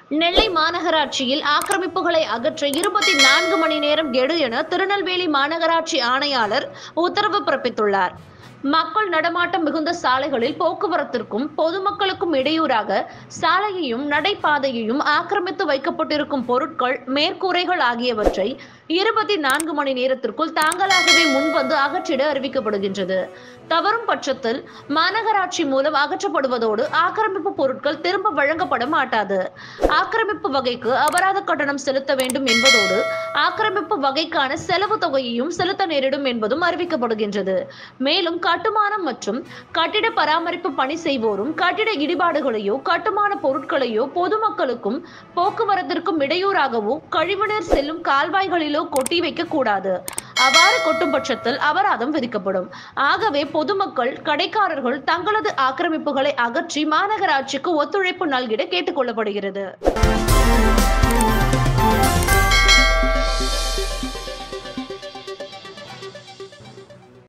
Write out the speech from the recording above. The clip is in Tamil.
நெல்லை மாநகராட்சியில் ஆக்கிரமிப்புகளை அகற்ற இருபத்தி நான்கு மணி நேரம் கெடு என திருநெல்வேலி மாநகராட்சி ஆணையாளர் உத்தரவு பிறப்பித்துள்ளார் மக்கள் நடமாட்டம் மிகுந்த சாலைகளில் போக்குவரத்திற்கும் பொதுமக்களுக்கும் இடையூறாக சாலையையும் நடைபாதையையும் ஆக்கிரமித்து வைக்கப்பட்டிருக்கும் பொருட்கள் மேற்கூரைகள் ஆகியவற்றை இருபத்தி நான்கு மணி நேரத்திற்குள் தாங்களாகவே முன்வந்து அகற்றிட அறிவிக்கப்படுகின்றது தவறும் பட்சத்தில் மாநகராட்சி மூலம் அகற்றப்படுவதோடு ஆக்கிரமிப்பு பொருட்கள் திரும்ப வழங்கப்பட மாட்டாது ஆக்கிரமிப்பு வகைக்கு அபராத கட்டணம் செலுத்த வேண்டும் என்பதோடு ஆக்கிரமிப்பு வகைக்கான செலவு தொகையையும் செலுத்த நேரிடும் என்பதும் அறிவிக்கப்படுகின்றது மேலும் கட்டுமானம் மற்றும் கட்டிட பராமரிப்பு பணி செய்வோரும் கட்டிட இடிபாடுகளையோ கட்டுமான பொருட்களையோ பொதுமக்களுக்கும் போக்குவரத்திற்கும் இடையூறாகவோ கழிவுநீர் செல்லும் கால்வாய்களிலோ கொட்டி வைக்க கூடாது அவ்வாறு கொட்டும் பட்சத்தில் அபராதம் விதிக்கப்படும் ஆகவே பொதுமக்கள் கடைக்காரர்கள் தங்களது ஆக்கிரமிப்புகளை அகற்றி மாநகராட்சிக்கு ஒத்துழைப்பு நல்கிட கேட்டுக்கொள்ளப்படுகிறது